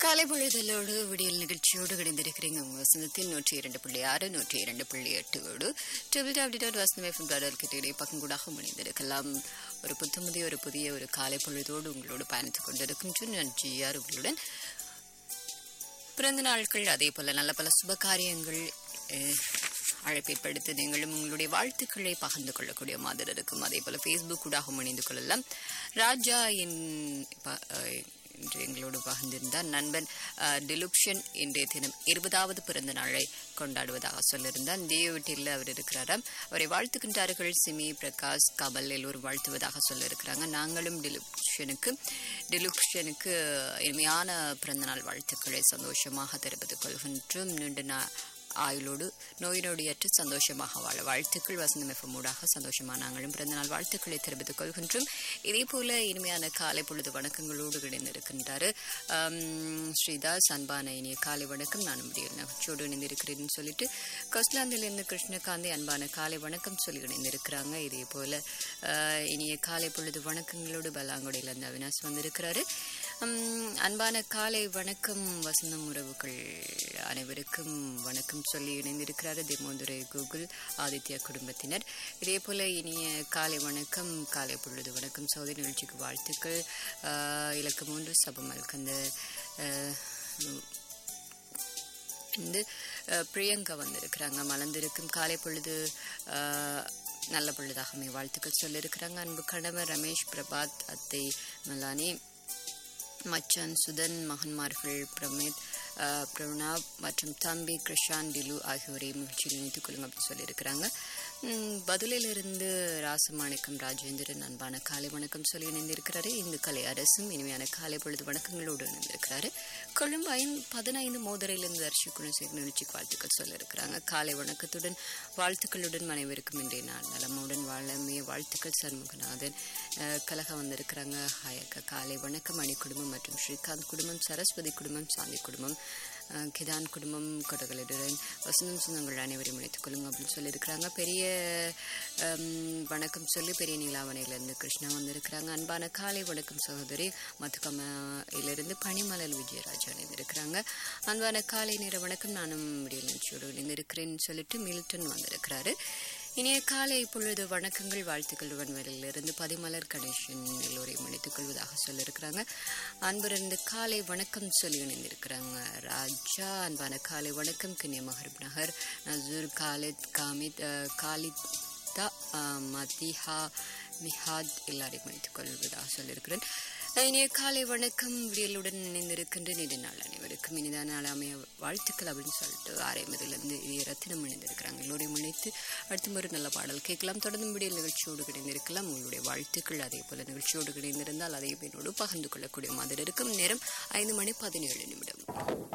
காலை பொழுதலோடு விடியல் நிகழ்ச்சியோடு கிடைந்திருக்கிறீங்க உங்க வசனத்தில் நூற்றி இரண்டு புள்ளி ஆறு நூற்றி இரண்டு புள்ளி எட்டோடு double W dot Vasanam FM dot கிட்டே பக்கங்கூடாக முடிந்திருக்கலாம் ஒரு புத்தமுதிய ஒரு புதிய ஒரு காலை பொழுதோடு உங்களோடு பயணித்துக் கொண்டிருக்கின்ற நன்றி யார் உங்களுடன் பிறந்த நாட்கள் அதே போல நல்ல பல சுப காரியங்கள் அஹ், அழைப்பை படுத்து நீங்களும் உங்களுடைய வாழ்த்துக்களை பகிர்ந்து கொள்ளக்கூடிய மாதிரி இருக்கும் அதே போல ஃபேஸ்புக் ஊடாக இணைந்து கொள்ளலாம் ராஜா என் ப- அஹ், இன்று எங்களோடு பகிர்ந்திருந்தார் நண்பன் அஹ், டிலுப்ஷன் இன்றைய தினம் இருபதாவது பிறந்த நாளை கொண்டாடுவதாக சொல்லியிருந்தார் தேவ வீட்டில் அவர் இருக்கிறாராம் அவரை வாழ்த்துகின்றார்கள் சிமி பிரகாஷ் கமல் எல்லோரும் வாழ்த்துவதாக சொல்லியிருக்கிறாங்க நாங்களும் டிலுப்ஷனுக்கு டிலுப்ஷனுக்கு இனிமையான பிறந்தநாள் வாழ்த்துக்களை சந்தோஷமாக தெரிவித்துக் கொள்கின்றோம் நீண்ட நா ஆயுளோடு நோய் நொடியற்று சந்தோஷமாக வாழ வாழ்த்துக்கள் வசந்தம் எஃப்எம் ஊடாக சந்தோஷமாக நாங்களும் பிறந்தநாள் வாழ்த்துக்களை தெரிவித்துக் கொள்கின்றோம் இதே போல இனிமையான காலை பொழுது வணக்கங்களோடு இணைந்திருக்கின்றார் ஆம், ஸ்ரீதாஸ் அன்பான இனிய காலை வணக்கம் நான் முடியும் நகைச்சோடு இணைந்திருக்கிறேன்னு சொல்லிட்டு கொஸ்லாந்திலிருந்து கிருஷ்ணகாந்தி அன்பான காலை வணக்கம் சொல்லி இணைந்திருக்கிறாங்க இதே போல ஆஹ், இனிய காலை பொழுது வணக்கங்களோடு பல்லாங்குடியிலிருந்து அவினாஷ் வந்திருக்கிறாரு உம், அன்பான காலை வணக்கம் வசந்தம் உறவுகள் அனைவருக்கும் வணக்கம் சொல்லி இணைந்திருக்கிறாரு திமோதுரை கூகுள் ஆதித்யா குடும்பத்தினர் இதே போல இனிய காலை வணக்கம் காலை பொழுது வணக்கம் சோதனை நிகழ்ச்சிக்கு வாழ்த்துக்கள் ஆஹ், இலக்கு மூன்று சபமல் கந்த வந்து அஹ், பிரியங்கா வந்திருக்கிறாங்க மலர்ந்திருக்கும் காலை பொழுது அஹ், நல்ல பொழுதாகவே வாழ்த்துக்கள் சொல்லியிருக்கிறாங்க அன்பு கணவர் ரமேஷ் பிரபாத் அத்தை மலானி மச்சான் சுதன் மகன்மார்கள் பிரமித் அஹ், பிரணாப் மற்றும் தம்பி கிருஷான் டிலு ஆகியோரை மகிழ்ச்சியில் இணைத்துக் கொள்ளுங்க அப்படின்னு சொல்லியிருக்கிறாங்க உம், பதிலிலிருந்து ராசமாணிக்கம் ராஜேந்திரன் அன்பான காலை வணக்கம் சொல்லி இணைந்திருக்கிறாரு இந்து கலை அரசும் இனிமையான காலை பொழுது வணக்கங்களோடு இணைந்திருக்கிறாரு கொழும்பு ஐந்து பதினைந்து மோதரையிலிருந்து தர்ஷி குணசேகர் நிகழ்ச்சிக்கு வாழ்த்துக்கள் சொல்லியிருக்கிறாங்க காலை வணக்கத்துடன் வாழ்த்துக்களுடன் அனைவருக்கும் இன்றைய நாள் நலமுடன் வாழமே வாழ்த்துக்கள் சண்முகநாதன் அஹ், கலக வந்திருக்கிறாங்க ஹாய் அக்கா காலை வணக்கம் அணி குடும்பம் மற்றும் ஸ்ரீகாந்த் குடும்பம் சரஸ்வதி குடும்பம் சாந்தி குடும்பம் அஹ், கிதான் குடும்பம் கொடகளுடன் வசந்தம் சொந்தங்கள் அனைவரையும் இணைத்துக் கொள்ளுங்க அப்படின்னு சொல்லியிருக்கிறாங்க பெரிய ஹம், வணக்கம் சொல்லி பெரிய நீலாவணையிலிருந்து கிருஷ்ணா வந்திருக்கிறாங்க அன்பான காலை வணக்கம் சகோதரி மத்துக்கமையிலிருந்து பனிமலர் விஜயராஜ் இணைந்திருக்கிறாங்க அன்பான காலை நேர வணக்கம் நானும் விடியல் நிகழ்ச்சியோடு இணைந்திருக்கிறேன்னு சொல்லிட்டு மில்டன் வந்திருக்கிறாரு இனிய காலை பொழுது வணக்கங்கள் வாழ்த்துக்கள் வன்வரிலிருந்து பதிமலர் கணேசன் எல்லோரையும் இணைத்துக் கொள்வதாக சொல்லியிருக்கிறாங்க அன்பிருந்து காலை வணக்கம் சொல்லி இணைந்திருக்கிறாங்க ராஜா அன்பான காலை வணக்கம் கிண்ணிய மஹர்ப் நகர் நசூர் காலித் காமித் அஹ், காலிதா அஹ், மதிஹா மிஹாத் எல்லாரையும் இணைத்துக் கொள்வதாக சொல்லியிருக்கிறேன் இனிய காலை வணக்கம் விடியலுடன் இணைந்திருக்கின்ற நீண்ட நாள் அனைவருக்கும் இனிதான நாள் அமைய வாழ்த்துக்கள் அப்படின்னு சொல்லிட்டு ஆரைமதிலிருந்து இனிய ரத்தினம் இணைந்திருக்கிறாங்க எல்லோரையும் இணைத்து அடுத்த ஒரு நல்ல பாடல் கேட்கலாம் தொடர்ந்து விடியல் நிகழ்ச்சியோடு இணைந்திருக்கலாம் உங்களுடைய வாழ்த்துக்கள் அதே போல நிகழ்ச்சியோடு இணைந்திருந்தால் அதையும் என்னோடு பகிர்ந்து கொள்ளக்கூடிய மாதிரி இருக்கும் நேரம் ஐந்து மணி பதினேழு நிமிடம்